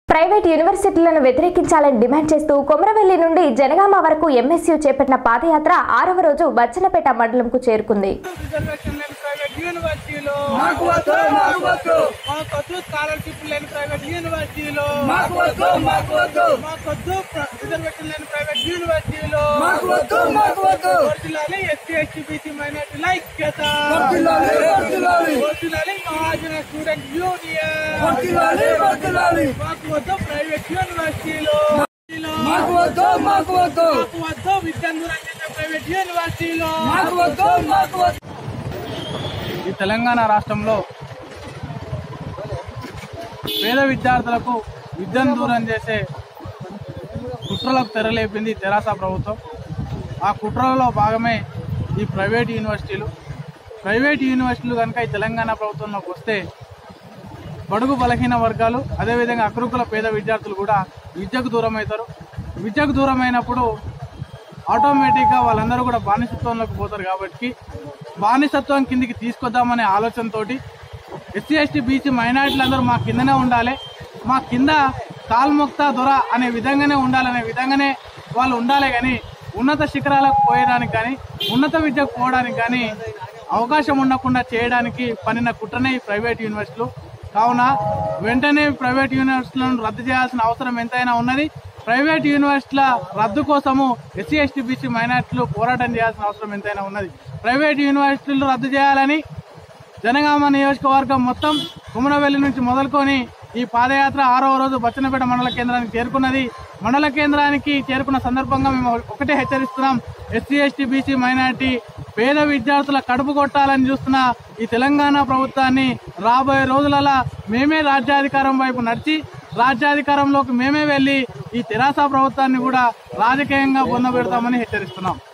Private యూనివర్సిటీలను వ్యతిరేకించాలని demand చేస్తూ కొమరవెల్లి నుండి జనగామ వరకు ఎంఎస్యూ చేపట్టిన పాదయాత్ర ఆరవ రోజు బచ్చనపేట మండలంకు చేరుకుంది రిజర్వేషన్ లేని ప్రైవేట్ యూనివర్సిటీలో మాకు వద్దు మాకు వద్దు మాకొద్దు స్కాలర్షిప్ లేని ప్రైవేట్ యూనివర్సిటీలో మాకు వద్దు మాకు వద్దు మాకొద్దు ప్ర- రిజర్వేషన్ లేని ప్రైవేట్ యూనివర్సిటీలో మాకు వద్దు మాకు వద్దు వర్తిల్లాలి ఎస్సీ ఎస్టీ బీసీ మైనార్టీల ఐక్యత వర్తిల్లాలి, వర్తిల్లాలి. వర్తిల్లాలి మహాజన స్టూడెంట్ యూనియన్ వర్తిల్లాలి వర్తిల్లాలి మాకు వద్దు ప్రైవేట్ యూనివర్సిటీలో మాకు వద్దు మాకు వద్దు మాకు వద్దు విద్యార్థులు అందించే ప్రైవేట్ యూనివర్సిటీలో మాకు వద్దు మాకు వద్దు ఈ తెలంగాణ రాష్ట్రంలో పేద విద్యార్థులకు విద్యను దూరం చేసే కుట్రలకు తెరలేపింది తెరాస ప్రభుత్వం ఆ కుట్రలలో భాగమే ఈ ప్రైవేట్ యూనివర్సిటీలు ప్రైవేట్ యూనివర్సిటీలు కనుక ఈ తెలంగాణ ప్రభుత్వంలోకి వస్తే బడుగు బలహీన వర్గాలు అదేవిధంగా అగ్రకుల పేద విద్యార్థులు కూడా విద్యకు దూరం అవుతారు విద్యకు దూరం అయినప్పుడు ఆటోమేటిక్గా వాళ్ళందరూ కూడా బానిసత్వంలోకి పోతారు కాబట్టి బానిసత్వం కిందికి తీసుకొద్దామనే ఆలోచనతోటి ఎస్సీ ఎస్టీ బీసీ మైనారిటీలు అందరూ మా కిందనే ఉండాలి మా కింద కాల్ముక్త దొర అనే విధంగానే ఉండాలనే విధంగానే వాళ్ళు ఉండాలి కానీ ఉన్నత శిఖరాలకు పోయడానికి కానీ ఉన్నత విద్యకు పోవడానికి కానీ అవకాశం ఉండకుండా చేయడానికి పనిన కుట్రనే ఈ ప్రైవేట్ యూనివర్సిటీలు కావున వెంటనే ప్రైవేట్ యూనివర్సిటీలను రద్దు చేయాల్సిన అవసరం ఎంతైనా ఉన్నది ప్రైవేట్ యూనివర్సిటీల రద్దు కోసము ఎస్సీ ఎస్టీ బీసీ మైనార్టీలు పోరాటం చేయాల్సిన అవసరం ఎంతైనా ఉన్నది ప్రైవేట్ యూనివర్సిటీలు రద్దు చేయాలని జనగామ నియోజకవర్గం మొత్తం కుమరవెల్లి నుంచి మొదలుకొని ఈ పాదయాత్ర ఆరవ రోజు బచ్చనపేట మండల కేంద్రానికి చేరుకున్నది మండల కేంద్రానికి చేరుకున్న సందర్భంగా మేము ఒకటే హెచ్చరిస్తున్నాం ఎస్సీ ఎస్టీ బీసీ మైనార్టీ పేద విద్యార్థుల కడుపు కొట్టాలని చూస్తున్న ఈ తెలంగాణ ప్రభుత్వాన్ని రాబోయే రోజులలో మేమే రాజ్యాధికారం వైపు నడిచి రాజ్యాధికారంలోకి మేమే వెళ్లి ఈ తెరాస ప్రభుత్వాన్ని కూడా రాజకీయంగా పొందబెడతామని హెచ్చరిస్తున్నాం